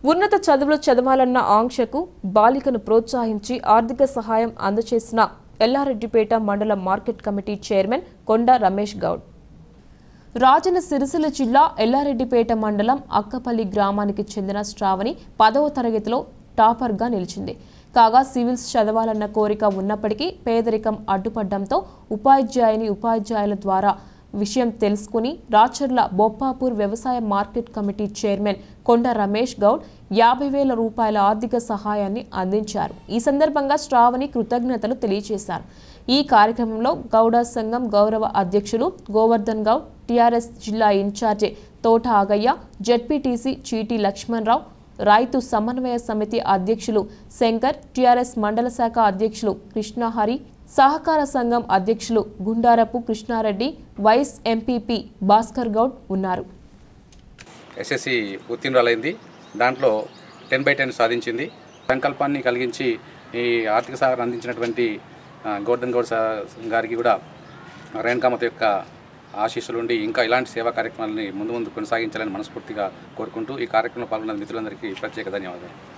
ఉన్నత చదువులు చదవాలన్న ఆంక్షకు బాలికను ప్రోత్సహించి ఆర్థిక సహాయం అందజేసిన ఎల్లారెడ్డిపేట మండల మార్కెట్ కమిటీ చైర్మన్ కొండ రమేష్ గౌడ్ రాజన్న సిరిసిల్ల జిల్లా ఎల్లారెడ్డిపేట మండలం అక్కపల్లి గ్రామానికి చెందిన శ్రావణి పదవ తరగతిలో టాపర్గా నిలిచింది కాగా సివిల్స్ చదవాలన్న కోరిక ఉన్నప్పటికీ పేదరికం అడ్డుపడడంతో ఉపాధ్యాయుని ఉపాధ్యాయుల ద్వారా విషయం తెలుసుకుని రాచర్ల బొప్పాపూర్ వ్యవసాయ మార్కెట్ కమిటీ చైర్మన్ కొండ రమేష్ గౌడ్ యాభై వేల రూపాయల ఆర్థిక సహాయాన్ని అందించారు ఈ సందర్భంగా శ్రావణి కృతజ్ఞతలు తెలియజేశారు ఈ కార్యక్రమంలో గౌడ సంఘం గౌరవ అధ్యక్షులు గోవర్ధన్ గౌడ్ టీఆర్ఎస్ జిల్లా ఇన్ఛార్జి తోట ఆగయ్య జడ్పీటీసీ చీటి లక్ష్మణరావు రైతు సమన్వయ సమితి అధ్యక్షులు శంకర్ టీఆర్ఎస్ మండల శాఖ అధ్యక్షులు కృష్ణహరి సహకార సంఘం అధ్యక్షులు గుండారపు కృష్ణారెడ్డి వైస్ ఎంపీపీ భాస్కర్ గౌడ్ ఉన్నారు ఎస్ఎస్సి ఉత్తీర్ణురాలైంది దాంట్లో టెన్ బై టెన్ సాధించింది సంకల్పాన్ని కలిగించి ఈ ఆర్థిక సహాయం అందించినటువంటి ఆ, గోవర్ధన్ గౌడ్ సా- గారికి కూడా రేణుకామత యొక్క ఆశీస్సులు ఉండి ఇంకా ఇలాంటి సేవా కార్యక్రమాలని ముందు ముందు కొనసాగించాలని మనస్ఫూర్తిగా కోరుకుంటూ ఈ కార్యక్రమంలో పాల్గొన్న మిత్రులందరికీ ప్రత్యేక ధన్యవాదాలు